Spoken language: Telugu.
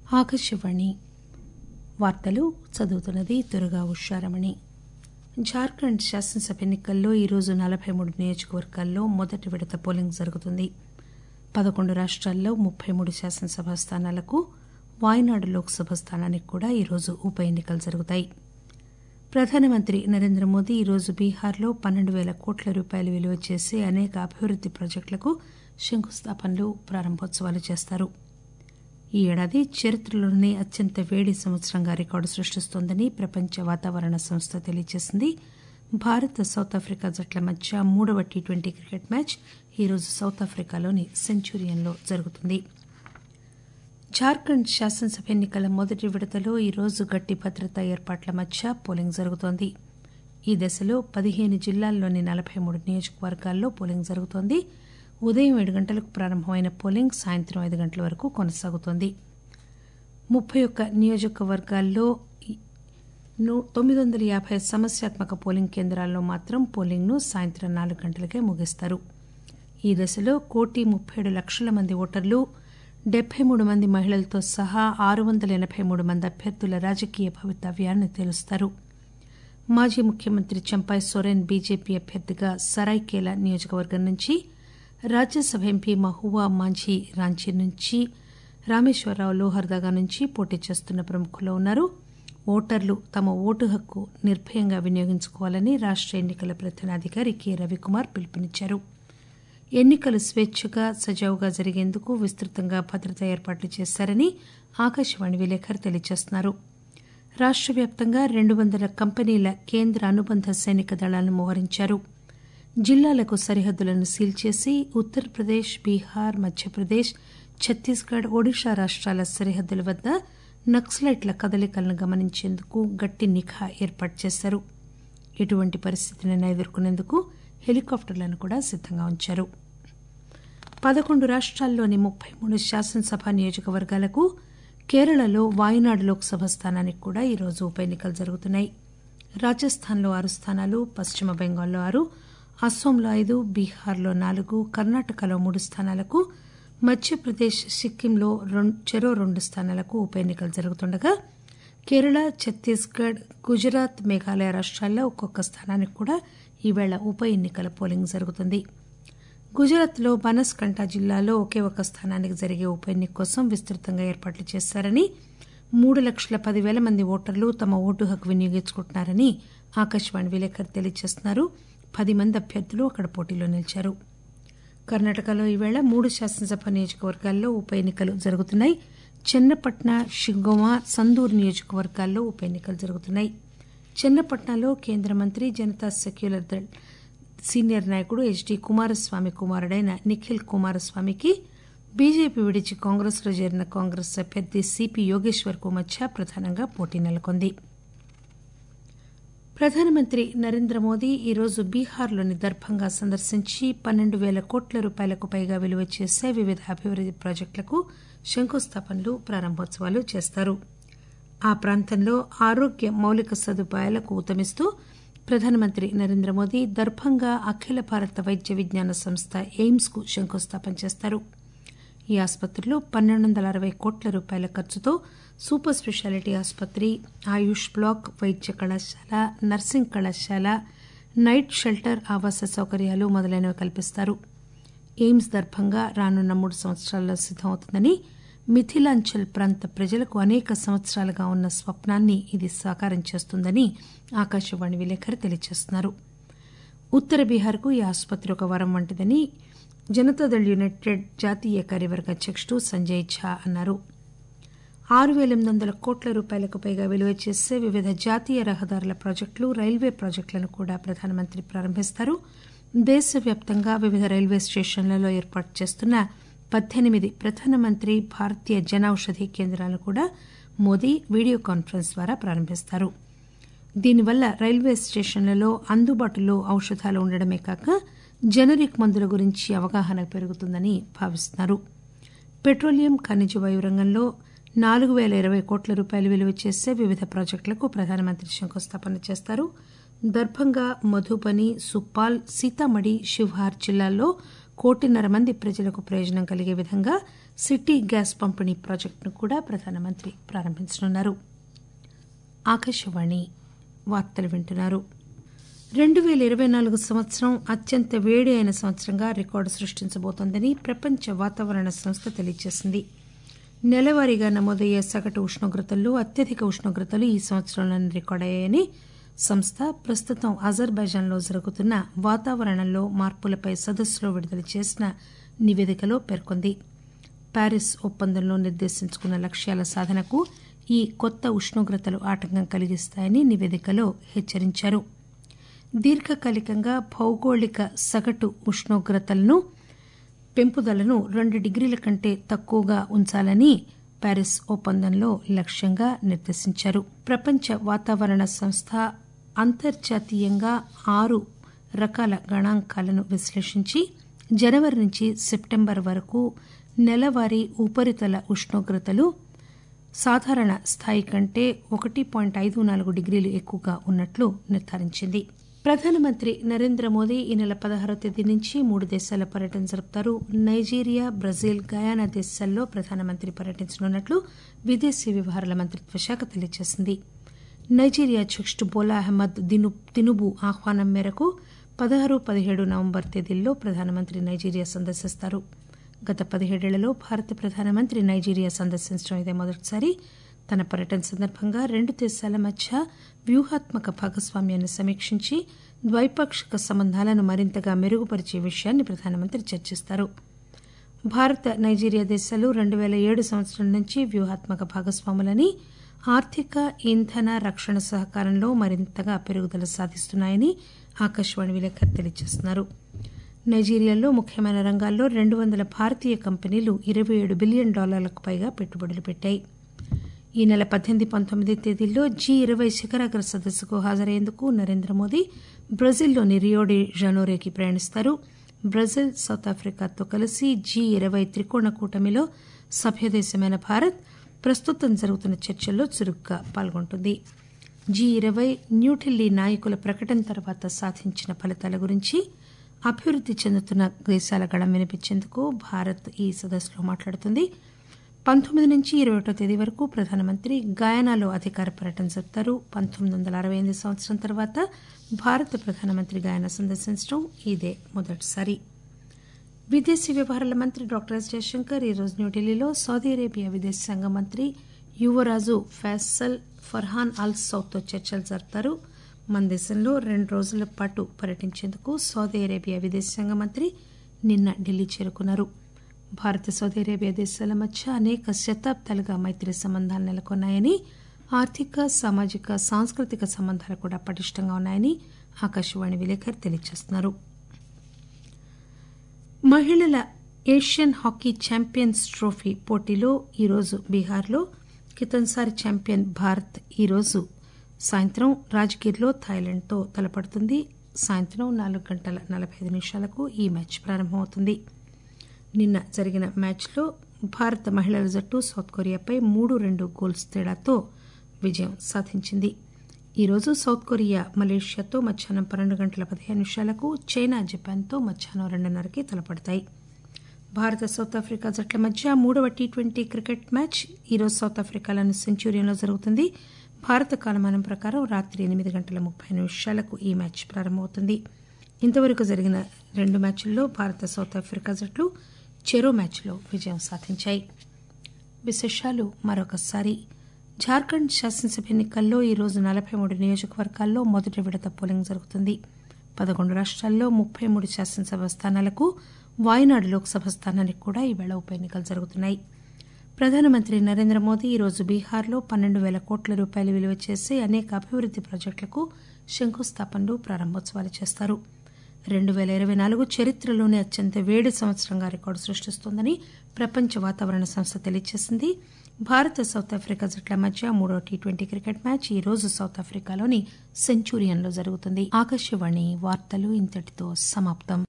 ఆకాశవాణి వార్తలు చదువుతున్నది దుర్గా ఉషారమణి జార్ఖండ్ శాసనసభ ఎన్నికల్లో ఈరోజు నలబై మూడు నియోజకవర్గాల్లో మొదటి విడత పోలింగ్ జరుగుతుంది పదకొండు రాష్టాల్లో ముప్పై మూడు శాసనసభ స్థానాలకు వాయనాడు లోక్సభ స్థానానికి కూడా ఈరోజు ఉప ఎన్నికలు జరుగుతాయి ప్రధానమంత్రి నరేంద్ర మోదీ ఈరోజు బీహార్లో పన్నెండు పేల కోట్ల రూపాయలు విలువ చేసే అనేక అభివృద్ది ప్రాజెక్టులకు శంకుస్థాపనలు ప్రారంభోత్సవాలు చేస్తారు ఈ ఏడాది చరిత్రలోనే అత్యంత వేడి సంవత్సరంగా రికార్డు సృష్టిస్తోందని ప్రపంచ వాతావరణ సంస్థ తెలియజేసింది భారత్ సౌత్ ఆఫ్రికా జట్ల మధ్య మూడవ టీ ట్వంటీ క్రికెట్ మ్యాచ్ ఈరోజు సౌత్ ఆఫ్రికాలోని సెంచురియన్లో జరుగుతుంది జార్ఖండ్ శాసనసభ ఎన్నికల మొదటి విడతలో ఈరోజు గట్టి భద్రతా ఏర్పాట్ల మధ్య పోలింగ్ జరుగుతోంది ఈ దశలో పదిహేను జిల్లాల్లోని నలబై మూడు నియోజకవర్గాల్లో పోలింగ్ జరుగుతోంది ఉదయం ఏడు గంటలకు ప్రారంభమైన పోలింగ్ సాయంత్రం ఐదు గంటల వరకు కొనసాగుతోంది ముప్పై ఒక్క నియోజకవర్గాల్లో తొమ్మిది వందల యాబై సమస్యాత్మక పోలింగ్ కేంద్రాల్లో మాత్రం పోలింగ్ ను సాయంత్రం నాలుగు గంటలకే ముగిస్తారు ఈ దశలో కోటి ముప్పై ఏడు లక్షల మంది ఓటర్లు డెబ్బై మూడు మంది మహిళలతో సహా ఆరు వందల ఎనబై మూడు మంది అభ్యర్థుల రాజకీయ భవితవ్యాన్ని తేలుస్తారు మాజీ ముఖ్యమంత్రి చంపాయ్ సోరెన్ బీజేపీ అభ్యర్థిగా సరాయ్కేలా నియోజకవర్గం నుంచి రాజ్యసభ ఎంపీ మహువా మాంఝీ రాంచీ నుంచి రామేశ్వరరావు లోహర్దగా నుంచి పోటీ చేస్తున్న ప్రముఖుల్లో ఉన్నారు ఓటర్లు తమ ఓటు హక్కు నిర్భయంగా వినియోగించుకోవాలని రాష్ట ఎన్నికల ప్రధానాధికారి కె రవికుమార్ పిలుపునిచ్చారు ఎన్నికలు స్వేచ్చగా సజావుగా జరిగేందుకు విస్తృతంగా భద్రతా ఏర్పాట్లు చేశారని ఆకాశవాణి విలేకరి తెలియజేస్తున్నారు రాష్ట వ్యాప్తంగా రెండు వందల కంపెనీల కేంద్ర అనుబంధ సైనిక దళాలను మోహరించారు జిల్లాలకు సరిహద్దులను సీల్ చేసి ఉత్తరప్రదేశ్ బీహార్ మధ్యప్రదేశ్ ఛత్తీస్గఢ్ ఒడిశా రాష్టాల సరిహద్దుల వద్ద నక్సలైట్ల కదలికలను గమనించేందుకు గట్టి నిఘా ఏర్పాటు చేశారు ఎటువంటి పరిస్థితినైనా ఎదుర్కొనేందుకు హెలికాప్టర్లను కూడా సిద్దంగా ఉంచారు పదకొండు రాష్టాల్లోని ముప్పై మూడు శాసనసభ నియోజకవర్గాలకు కేరళలో వాయనాడు లోక్సభ స్థానానికి కూడా ఈరోజు ఉప ఎన్నికలు జరుగుతున్నాయి రాజస్థాన్లో ఆరు స్థానాలు పశ్చిమ బెంగాల్లో ఆరు అస్సోంలో ఐదు బీహార్లో నాలుగు కర్ణాటకలో మూడు స్థానాలకు మధ్యప్రదేశ్ సిక్కింలో చెరో రెండు స్థానాలకు ఉప ఎన్నికలు జరుగుతుండగా కేరళ ఛత్తీస్గఢ్ గుజరాత్ మేఘాలయ రాష్టాల్లో ఒక్కొక్క స్థానానికి కూడా ఈవేళ ఉప ఎన్నికల పోలింగ్ జరుగుతుంది గుజరాత్లో బనస్కంఠ జిల్లాలో ఒకే ఒక స్థానానికి జరిగే ఉప ఎన్నిక కోసం విస్తృతంగా ఏర్పాట్లు చేశారని మూడు లక్షల పదివేల మంది ఓటర్లు తమ ఓటు హక్కు వినియోగించుకుంటున్నారని ఆకాశవాణి విలేకరి తెలియజేస్తున్నారు పది మంది అభ్యర్థులు అక్కడ పోటీలో నిలిచారు కర్ణాటకలో ఈవేళ మూడు శాసనసభ నియోజకవర్గాల్లో ఉప ఎన్నికలు జరుగుతున్నాయి చెన్నపట్న షిగ్గోమా సందూర్ నియోజకవర్గాల్లో ఉప ఎన్నికలు జరుగుతున్నాయి చెన్నపట్నలో కేంద్ర మంత్రి జనతా సెక్యులర్ దళ్ సీనియర్ నాయకుడు హెచ్డి కుమారస్వామి కుమారుడైన నిఖిల్ కుమారస్వామికి బీజేపీ విడిచి కాంగ్రెస్ లో చేరిన కాంగ్రెస్ అభ్యర్థి సిపి యోగేశ్వర్ కు మధ్య ప్రధానంగా పోటీ నెలకొంది ప్రధానమంత్రి నరేంద్ర మోదీ ఈరోజు బీహార్లోని దర్భంగా సందర్శించి పన్నెండు పేల కోట్ల రూపాయలకు పైగా విలువ చేసే వివిధ అభివృద్ది ప్రాజెక్టులకు శంకుస్థాపనలు ప్రారంభోత్సవాలు చేస్తారు ఆ ప్రాంతంలో ఆరోగ్య మౌలిక సదుపాయాలకు ఊతమిస్తూ ప్రధానమంత్రి నరేంద్ర మోదీ దర్భంగా అఖిల భారత వైద్య విజ్ఞాన సంస్థ ఎయిమ్స్ కు శంకుస్థాపన చేస్తారు ఈ ఆసుపత్రిలో పన్నెండు వందల అరవై కోట్ల రూపాయల ఖర్చుతో సూపర్ స్పెషాలిటీ ఆసుపత్రి ఆయుష్ బ్లాక్ వైద్య కళాశాల నర్సింగ్ కళాశాల నైట్ షెల్టర్ ఆవాస సౌకర్యాలు మొదలైనవి కల్పిస్తారు ఎయిమ్స్ దర్భంగా రానున్న మూడు సంవత్సరాల్లో సిద్దమవుతుందని మిథిలాంచల్ ప్రాంత ప్రజలకు అనేక సంవత్సరాలుగా ఉన్న స్వప్నాన్ని ఇది సాకారం చేస్తుందని ఆకాశవాణి విలేకరి తెలియజేస్తున్నారు ఉత్తర బీహార్కు ఈ ఆసుపత్రి ఒక వరం వంటిదని జనతాదళ్ యునైటెడ్ జాతీయ కార్యవర్గ అధ్యకుడు సంజయ్ ఝా అన్నారు ఆరు పేల ఎనిమిది వందల కోట్ల రూపాయలకు పైగా విలువ చేసే వివిధ జాతీయ రహదారుల ప్రాజెక్టులు రైల్వే ప్రాజెక్టులను కూడా ప్రధానమంత్రి ప్రారంభిస్తారు దేశవ్యాప్తంగా వివిధ రైల్వే స్టేషన్లలో ఏర్పాటు చేస్తున్న పద్దెనిమిది ప్రధానమంత్రి భారతీయ జనౌషధి కేంద్రాలను కూడా మోదీ వీడియో కాన్ఫరెన్స్ ద్వారా ప్రారంభిస్తారు దీనివల్ల రైల్వే స్టేషన్లలో అందుబాటులో ఔషధాలు ఉండడమే కాక జనరిక్ మందుల గురించి అవగాహన పెరుగుతుందని భావిస్తున్నారు పెట్రోలియం ఖనిజ వాయు రంగంలో నాలుగు పేల ఇరవై కోట్ల రూపాయలు విలువ చేసే వివిధ ప్రాజెక్టులకు ప్రధానమంత్రి శంకుస్థాపన చేస్తారు దర్భంగా మధుబని సుప్పాల్ సీతామఢి శివహార్ జిల్లాల్లో కోటిన్నర మంది ప్రజలకు ప్రయోజనం కలిగే విధంగా సిటీ గ్యాస్ పంపిణీ ప్రాజెక్టును కూడా ప్రధానమంత్రి ప్రారంభించనున్నారు ఆకాశవాణి వార్తలు వింటున్నారు రెండు పేల ఇరవై నాలుగు సంవత్సరం అత్యంత వేడి అయిన సంవత్సరంగా రికార్డు సృష్టించబోతోందని ప్రపంచ వాతావరణ సంస్థ తెలియజేసింది నెలవారీగా నమోదయ్యే సగటు ఉష్ణోగ్రతల్లో అత్యధిక ఉష్ణోగ్రతలు ఈ సంవత్సరంలోనే రికార్డయ్యాయని సంస్థ ప్రస్తుతం అజర్బైజాన్లో జరుగుతున్న వాతావరణంలో మార్పులపై సదస్సులో విడుదల చేసిన నివేదికలో పేర్కొంది ప్యారిస్ ఒప్పందంలో నిర్దేశించుకున్న లక్ష్యాల సాధనకు ఈ కొత్త ఉష్ణోగ్రతలు ఆటంకం కలిగిస్తాయని నివేదికలో హెచ్చరించారు దీర్ఘకాలికంగా భౌగోళిక సగటు ఉష్ణోగ్రతలను పెంపుదలను రెండు డిగ్రీల కంటే తక్కువగా ఉంచాలని ప్యారిస్ ఒప్పందంలో లక్ష్యంగా నిర్దేశించారు ప్రపంచ వాతావరణ సంస్థ అంతర్జాతీయంగా ఆరు రకాల గణాంకాలను విశ్లేషించి జనవరి నుంచి సెప్టెంబర్ వరకు నెలవారీ ఉపరితల ఉష్ణోగ్రతలు సాధారణ స్థాయి కంటే ఒకటి పాయింట్ ఐదు నాలుగు డిగ్రీలు ఎక్కువగా ఉన్నట్లు నిర్ధారించింది ప్రధానమంత్రి నరేంద్ర మోదీ ఈ నెల పదహారో తేదీ నుంచి మూడు దేశాల పర్యటన జరుపుతారు నైజీరియా బ్రెజిల్ గయానా దేశాల్లో ప్రధానమంత్రి పర్యటించనున్నట్లు విదేశీ వ్యవహారాల మంత్రిత్వ శాఖ తెలియజేసింది నైజీరియా అధ్యకుడు బోలా అహ్మద్ దిను తినుబు ఆహ్వానం మేరకు పదహారు పదిహేడు నవంబర్ తేదీల్లో ప్రధానమంత్రి నైజీరియా సందర్శిస్తారు గత పదిహేడేళ్లలో భారత ప్రధానమంత్రి నైజీరియా సందర్శించడం ఇదే మొదటిసారి తన పర్యటన సందర్భంగా రెండు దేశాల మధ్య వ్యూహాత్మక భాగస్వామ్యాన్ని సమీక్షించి ద్వైపాక్షిక సంబంధాలను మరింతగా మెరుగుపరిచే విషయాన్ని ప్రధానమంత్రి చర్చిస్తారు భారత్ నైజీరియా దేశాలు రెండు పేల ఏడు సంవత్సరం నుంచి వ్యూహాత్మక భాగస్వాములని ఆర్థిక ఇంధన రక్షణ సహకారంలో మరింతగా పెరుగుదల సాధిస్తున్నాయని ఆకాశవాణి విలేకరి తెలియజేస్తున్నారు నైజీరియాలో ముఖ్యమైన రంగాల్లో రెండు వందల భారతీయ కంపెనీలు ఇరవై ఏడు బిలియన్ డాలర్లకు పైగా పెట్టుబడులు పెట్టాయి ఈ నెల పద్దెనిమిది పంతొమ్మిది తేదీల్లో జీ ఇరవై శిఖరాగ్ర సదస్సుకు హాజరయ్యేందుకు నరేంద్ర మోదీ బ్రెజిల్లోని రియోడి జనోరేకి ప్రయాణిస్తారు బ్రెజిల్ సౌత్ ఆఫ్రికాతో కలిసి జీ ఇరవై త్రికోణ కూటమిలో సభ్యదేశమైన భారత్ ప్రస్తుతం జరుగుతున్న చర్చల్లో చురుగ్గా పాల్గొంటుంది జీ ఇరవై న్యూఢిల్లీ నాయకుల ప్రకటన తర్వాత సాధించిన ఫలితాల గురించి అభివృద్ది చెందుతున్న దేశాల గళం వినిపించేందుకు భారత్ ఈ సదస్సులో మాట్లాడుతుంది పంతొమ్మిది నుంచి ఇరవై ఒకటో తేదీ వరకు ప్రధానమంత్రి గయానాలో అధికార పర్యటన జరుపుతారు పంతొమ్మిది వందల అరవై ఎనిమిది సంవత్సరం తర్వాత భారత ప్రధానమంత్రి గయానా సందర్శించడం ఇదే మొదటిసారి విదేశీ వ్యవహారాల మంత్రి డాక్టర్ ఎస్ జయశంకర్ ఈరోజు న్యూఢిల్లీలో సౌదీ అరేబియా విదేశాంగ మంత్రి యువరాజు ఫైసల్ ఫర్హాన్ అల్ సౌద్తో చర్చలు జరుపుతారు మన దేశంలో రెండు రోజుల పాటు పర్యటించేందుకు సౌదీ అరేబియా విదేశాంగ మంత్రి నిన్న ఢిల్లీ చేరుకున్నారు భారత సౌదీ అరేబియా దేశాల మధ్య అనేక శతాబ్దాలుగా మైత్రి సంబంధాలు నెలకొన్నాయని ఆర్థిక సామాజిక సాంస్కృతిక సంబంధాలు కూడా పటిష్టంగా ఉన్నాయని ఆకాశవాణి విలేకరి తెలియజేస్తున్నారు మహిళల ఏషియన్ హాకీ ఛాంపియన్స్ ట్రోఫీ పోటీలో ఈరోజు బీహార్లో కితన్సారి ఛాంపియన్ భారత్ ఈరోజు సాయంత్రం రాజ్గిర్లో థాయిలాండ్తో తలపడుతుంది సాయంత్రం నాలుగు గంటల నలభై ఐదు నిమిషాలకు ఈ మ్యాచ్ ప్రారంభమవుతుంది నిన్న జరిగిన మ్యాచ్లో భారత మహిళల జట్టు సౌత్ కొరియాపై మూడు రెండు గోల్స్ తేడాతో విజయం సాధించింది ఈరోజు సౌత్ కొరియా మలేషియాతో మధ్యాహ్నం పన్నెండు గంటల పదిహేను నిమిషాలకు చైనా జపాన్తో మధ్యాహ్నం రెండున్నరకి తలపడతాయి భారత సౌత్ ఆఫ్రికా జట్ల మధ్య మూడవ టీ ట్వంటీ క్రికెట్ మ్యాచ్ ఈరోజు సౌత్ ఆఫ్రికాలోని సెంచురియన్లో జరుగుతుంది భారత కాలమానం ప్రకారం రాత్రి ఎనిమిది గంటల ముప్పై నిమిషాలకు ఈ మ్యాచ్ ప్రారంభమవుతుంది ఇంతవరకు జరిగిన రెండు మ్యాచ్ల్లో భారత సౌత్ ఆఫ్రికా జట్లు చెరో మ్యాచ్లో విజయం సాధించాయి విశేషాలు మరొకసారి జార్ఖండ్ శాసనసభ ఎన్నికల్లో ఈరోజు నలభై మూడు నియోజకవర్గాల్లో మొదటి విడత పోలింగ్ జరుగుతుంది పదకొండు రాష్ట్రాల్లో ముప్పై మూడు శాసనసభ స్థానాలకు వాయనాడు లోక్సభ స్థానానికి కూడా ఈవేళ ఉప ఎన్నికలు జరుగుతున్నాయి ప్రధానమంత్రి నరేంద్ర మోదీ ఈరోజు బీహార్లో పన్నెండు పేల కోట్ల రూపాయలు విలువ చేసే అనేక అభివృద్ది ప్రాజెక్టులకు శంకుస్థాపనలు ప్రారంభోత్సవాలు చేస్తారు రెండు పేల ఇరవై నాలుగు చరిత్రలోనే అత్యంత వేడి సంవత్సరంగా రికార్డు సృష్టిస్తోందని ప్రపంచ వాతావరణ సంస్థ తెలియజేసింది భారత సౌత్ ఆఫ్రికా జట్ల మధ్య మూడో టీ ట్వంటీ క్రికెట్ మ్యాచ్ ఈ రోజు సౌత్ ఆఫ్రికాలోని సెంచూరియన్లో జరుగుతుంది ఆకాశవాణి వార్తలు ఇంతటితో సమాప్తం